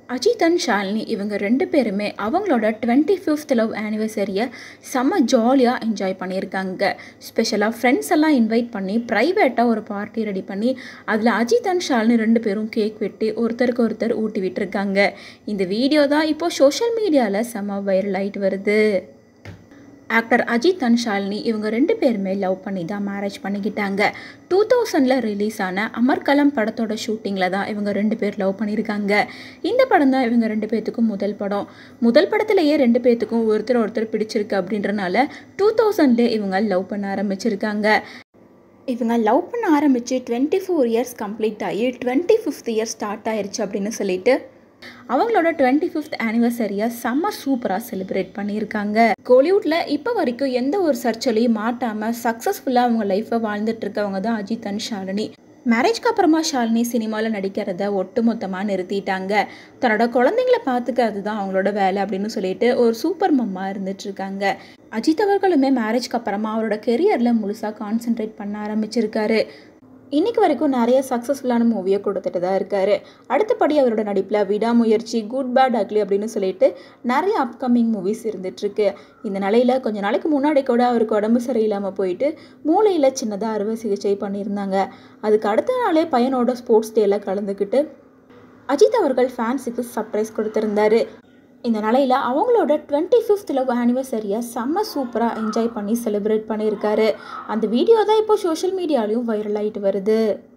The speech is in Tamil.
அஜித் அண்ட் ஷாலினி இவங்க ரெண்டு பேருமே அவங்களோட டுவெண்ட்டி ஃபிஃப்த் லவ் ஆனிவர்சரியை செம்ம ஜாலியாக என்ஜாய் பண்ணியிருக்காங்க ஸ்பெஷலாக ஃப்ரெண்ட்ஸ் எல்லாம் இன்வைட் பண்ணி ப்ரைவேட்டாக ஒரு பார்ட்டி ரெடி பண்ணி அதில் அஜித் அண்ட் ஷாலினி ரெண்டு பேரும் கேக் வெட்டி ஒருத்தருக்கு ஒருத்தர் ஊட்டி விட்டுருக்காங்க இந்த வீடியோ தான் இப்போது சோஷியல் மீடியாவில் செம்ம வைரல் ஆகிட்டு வருது ஆக்டர் அஜித் அண்ட் ஷாலினி இவங்க ரெண்டு பேருமே லவ் பண்ணி தான் மேரேஜ் பண்ணிக்கிட்டாங்க டூ தௌசண்டில் ரிலீஸ் ஆன அமர்கலம் படத்தோட ஷூட்டிங்கில் தான் இவங்க ரெண்டு பேர் லவ் பண்ணியிருக்காங்க இந்த படம் தான் இவங்க ரெண்டு பேர்த்துக்கும் முதல் படம் முதல் படத்துலேயே ரெண்டு பேர்த்துக்கும் ஒருத்தர் ஒருத்தர் பிடிச்சிருக்கு அப்படின்றனால டூ தௌசண்ட்லேயே இவங்க லவ் பண்ண ஆரம்பிச்சிருக்காங்க இவங்க லவ் பண்ண ஆரம்பித்து டுவெண்ட்டி ஃபோர் இயர்ஸ் கம்ப்ளீட் ஆகி டுவெண்ட்டி ஃபிஃப்த் இயர் ஸ்டார்ட் ஆயிருச்சு அப்படின்னு சொல்லிட்டு அவங்களோட டுவெண்ட்டி ஃபிஃப்த் ஆனிவர்சரியை செம்ம சூப்பராக செலிப்ரேட் பண்ணியிருக்காங்க கோலிவுட்டில் இப்போ வரைக்கும் எந்த ஒரு சர்ச்சலையும் மாட்டாமல் சக்ஸஸ்ஃபுல்லாக அவங்க லைஃப்பை வாழ்ந்துட்டு இருக்கவங்க தான் அஜித் அண்ட் ஷாலினி மேரேஜ்க்கு அப்புறமா ஷாலினி சினிமாவில் நடிக்கிறத ஒட்டு மொத்தமாக நிறுத்திட்டாங்க தன்னோட குழந்தைங்கள பார்த்துக்கிறது தான் அவங்களோட வேலை அப்படின்னு சொல்லிட்டு ஒரு சூப்பர் மம்மா இருந்துட்டு இருக்காங்க அஜித் அவர்களுமே மேரேஜ்க்கு அப்புறமா அவரோட கெரியரில் முழுசாக கான்சென்ட்ரேட் பண்ண ஆரம்பிச்சிருக்காரு இன்னைக்கு வரைக்கும் நிறைய சக்ஸஸ்ஃபுல்லான மூவியை கொடுத்துட்டு தான் இருக்காரு அடுத்தபடி அவரோட நடிப்பில் விடாமுயற்சி குட் பேட் அக்லி அப்படின்னு சொல்லிட்டு நிறைய அப்கமிங் மூவிஸ் இருந்துகிட்ருக்கு இந்த நிலையில் கொஞ்ச நாளைக்கு முன்னாடி கூட அவருக்கு உடம்பு சரியில்லாமல் போயிட்டு மூளையில் சின்னதாக அறுவை சிகிச்சை பண்ணியிருந்தாங்க அதுக்கு அடுத்த நாளே பையனோட ஸ்போர்ட்ஸ் டேல கலந்துக்கிட்டு அஜித் அவர்கள் ஃபேன்ஸுக்கு சர்ப்ரைஸ் கொடுத்துருந்தாரு இந்த நிலையில் அவங்களோட டுவெண்ட்டி ஃபிஃப்த் லவ் ஆனிவர்சரியை செம்ம சூப்பராக என்ஜாய் பண்ணி செலிப்ரேட் பண்ணியிருக்காரு அந்த வீடியோ தான் இப்போ சோஷியல் மீடியாலையும் வைரல் ஆகிட்டு வருது